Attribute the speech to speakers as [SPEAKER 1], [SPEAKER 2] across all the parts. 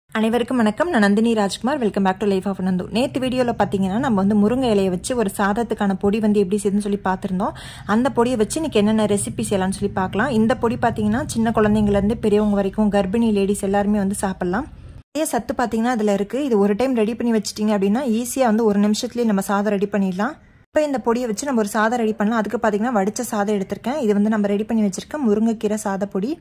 [SPEAKER 1] அனைவருக்கும் வணக்கம் நான் Nandini Rajkumar welcome back to life of Nandu நேற்று வீடியோவில் பார்த்தீங்கன்னா நம்ம வந்து முருங்கை இலையை வச்சு ஒரு சாதத்துக்கான பொடி வந்து எப்படி செய்யுதுன்னு சொல்லி பார்த்துருந்தோம் அந்த பொடியை வச்சு இன்னைக்கு என்னென்ன ரெசிபி செய்யலாம்னு சொல்லி பார்க்கலாம் இந்த பொடி பார்த்தீங்கன்னா சின்ன குழந்தைங்கலேருந்து பெரியவங்க வரைக்கும் கர்ப்பிணி லேடிஸ் எல்லாருமே வந்து சாப்பிட்லாம் நிறைய சத்து பார்த்தீங்கன்னா அதில் இருக்குது இது ஒரு டைம் ரெடி பண்ணி வச்சிட்டிங்க அப்படின்னா ஈஸியாக வந்து ஒரு நிமிஷத்துலேயே நம்ம சாதம் ரெடி பண்ணிடலாம் இப்போ இந்த பொடியை வச்சு நம்ம ஒரு சாதம் ரெடி பண்ணலாம் அதுக்கு பார்த்தீங்கன்னா வடித்த சாதம் எடுத்திருக்கேன் இது வந்து நம்ம ரெடி பண்ணி வச்சுருக்கேன் முருங்கைக்கீரை சாத பொடி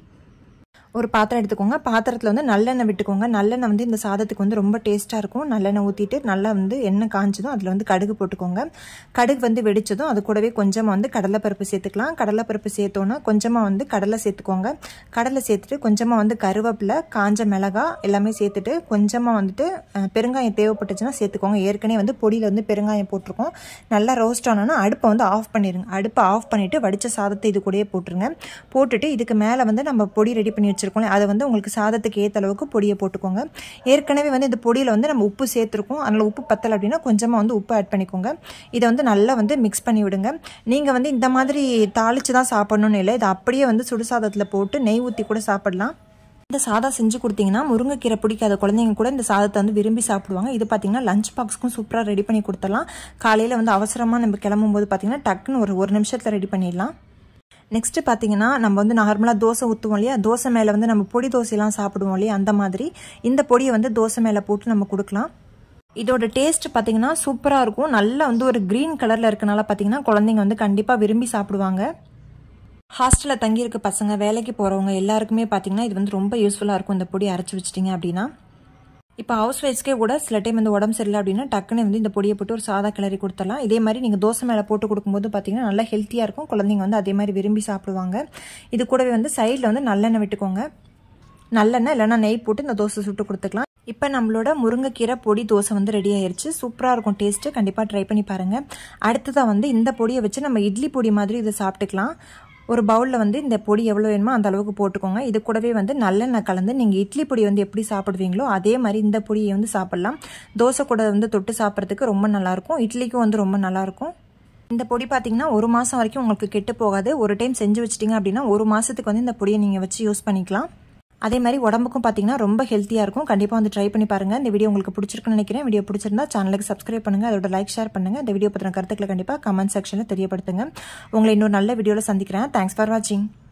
[SPEAKER 1] ஒரு பாத்திரம் எடுத்துக்கோங்க பாத்திரத்தில் வந்து நல்லெண்ணெய் விட்டுக்கோங்க நல்லெண்ணெய் வந்து இந்த சாதத்துக்கு வந்து ரொம்ப டேஸ்ட்டாக இருக்கும் நல்லெண்ணெய் ஊற்றிட்டு நல்லா வந்து எண்ணெய் காஞ்சதும் அதில் வந்து கடுகு போட்டுக்கோங்க கடுகு வந்து வெடிச்சதும் அது கூடவே கொஞ்சமாக வந்து கடலைப்பருப்பு சேர்த்துக்கலாம் கடலைப்பருப்பு சேர்த்தோன்னா கொஞ்சமாக வந்து கடலை சேர்த்துக்கோங்க கடலை சேர்த்துட்டு கொஞ்சமாக வந்து கருவேப்பிலை காஞ்ச மிளகா எல்லாமே சேர்த்துட்டு கொஞ்சமாக வந்துட்டு பெருங்காயம் தேவைப்பட்டுச்சுன்னா சேர்த்துக்கோங்க ஏற்கனவே வந்து பொடியில் வந்து பெருங்காயம் போட்டிருக்கோம் நல்லா ரோஸ்ட் ஆனோன்னா அடுப்பை வந்து ஆஃப் பண்ணிடுங்க அடுப்பை ஆஃப் பண்ணிவிட்டு வடித்த சாதத்தை இது கூடயே போட்டுருங்க போட்டுட்டு இதுக்கு மேலே வந்து நம்ம பொடி ரெடி பண்ணி வச்சுருக்கோம் அதை வந்து உங்களுக்கு சாதத்துக்கு ஏற்ற அளவுக்கு பொடியை போட்டுக்கோங்க ஏற்கனவே வந்து இந்த பொடியில் வந்து நம்ம உப்பு சேர்த்துருக்கோம் அதனால் உப்பு பத்தலை அப்படின்னா கொஞ்சமாக வந்து உப்பு ஆட் பண்ணிக்கோங்க இதை வந்து நல்லா வந்து மிக்ஸ் பண்ணி விடுங்க நீங்கள் வந்து இந்த மாதிரி தாளித்து தான் சாப்பிட்ணுன்னு இல்லை இதை அப்படியே வந்து சுடுசாதத்தில் போட்டு நெய் ஊற்றி கூட சாப்பிடலாம் இந்த சாதம் செஞ்சு கொடுத்தீங்கன்னா முருங்கைக்கீரை பிடிக்காத குழந்தைங்க கூட இந்த சாதத்தை வந்து விரும்பி சாப்பிடுவாங்க இது பார்த்தீங்கன்னா லஞ்ச் பாக்ஸ்க்கும் சூப்பராக ரெடி பண்ணி கொடுத்துடலாம் காலையில் வந்து அவசரமாக நம்ம கிளம்பும்போது பார்த்தீங்கன்னா டக்குன்னு ஒரு ஒரு நிமிஷத்தில் ரெடி பண்ணிடலாம் நெக்ஸ்ட்டு பார்த்தீங்கன்னா நம்ம வந்து நார்மலாக தோசை ஊற்றுவோம் இல்லையா தோசை மேலே வந்து நம்ம பொடி தோசையெல்லாம் சாப்பிடுவோம் இல்லையா அந்த மாதிரி இந்த பொடியை வந்து தோசை மேலே போட்டு நம்ம கொடுக்கலாம் இதோட டேஸ்ட் பார்த்தீங்கன்னா சூப்பராக இருக்கும் நல்லா வந்து ஒரு க்ரீன் கலரில் இருக்கனால பார்த்தீங்கன்னா குழந்தைங்க வந்து கண்டிப்பாக விரும்பி சாப்பிடுவாங்க ஹாஸ்டலில் தங்கியிருக்க பசங்க வேலைக்கு போகிறவங்க எல்லாருக்குமே பார்த்தீங்கன்னா இது வந்து ரொம்ப யூஸ்ஃபுல்லாக இருக்கும் இந்த பொடி அரைச்சி வச்சிட்டிங்க அப்படின்னா இப்போ ஹவுஸ் ஒய்ஃப்ஸ்க்கே கூட சில டைம் வந்து உடம்பு சரியில்லை அப்படின்னா டக்குன்னு வந்து இந்த பொடியை போட்டு ஒரு சாதா கிளறி கொடுத்துடலாம் இதே மாதிரி நீங்கள் தோசை மேலே போட்டு கொடுக்கும்போது பார்த்தீங்கன்னா நல்லா ஹெல்த்தியாக இருக்கும் குழந்தைங்க வந்து அதே மாதிரி விரும்பி சாப்பிடுவாங்க இது கூடவே வந்து சைடில் வந்து நல்லெண்ணெய் விட்டுக்கோங்க நல்லெண்ணெய் இல்லைனா நெய் போட்டு இந்த தோசை சுட்டு கொடுத்துக்கலாம் இப்போ நம்மளோட முருங்கைக்கீரை பொடி தோசை வந்து ரெடி ஆயிடுச்சு சூப்பராக இருக்கும் டேஸ்ட்டு கண்டிப்பாக ட்ரை பண்ணி பாருங்கள் அடுத்ததாக வந்து இந்த பொடியை வச்சு நம்ம இட்லி பொடி மாதிரி இதை சாப்பிட்டுக்கலாம் ஒரு பவுலில் வந்து இந்த பொடி எவ்வளோ வேணுமோ அந்த அளவுக்கு போட்டுக்கோங்க இது கூடவே வந்து நல்லெண்ணெய் கலந்து நீங்கள் இட்லி பொடி வந்து எப்படி சாப்பிடுவீங்களோ அதே மாதிரி இந்த பொடியை வந்து சாப்பிட்லாம் தோசை கூட வந்து தொட்டு சாப்பிட்றதுக்கு ரொம்ப நல்லாயிருக்கும் இட்லிக்கும் வந்து ரொம்ப நல்லாயிருக்கும் இந்த பொடி பார்த்தீங்கன்னா ஒரு மாதம் வரைக்கும் உங்களுக்கு கெட்டு போகாது ஒரு டைம் செஞ்சு வச்சிட்டிங்க அப்படின்னா ஒரு மாதத்துக்கு வந்து இந்த பொடியை நீங்கள் வச்சு யூஸ் பண்ணிக்கலாம் அதே மாதிரி உடம்புக்கும் பார்த்தீங்கன்னா ரொம்ப ஹெல்த்தியாக இருக்கும் கண்டிப்பாக வந்து ட்ரை பண்ணி பாருங்கள் இந்த வீடியோ உங்களுக்கு பிடிச்சிருக்குன்னு நினைக்கிறேன் வீடியோ பிடிச்சிருந்தா சேனலுக்கு சப்ஸ்கிரைப் பண்ணுங்கள் அதோட லைக் ஷேர் பண்ணுங்கள் இந்த வீடியோ பற்றின கருத்துக்களை கண்டிப்பாக கமெண்ட் செக்ஷனில் தெரியப்படுத்துங்க உங்களை இன்னொரு நல்ல வீடியோவில் சந்திக்கிறேன் தேங்க்ஸ் ஃபார் வாட்சிங்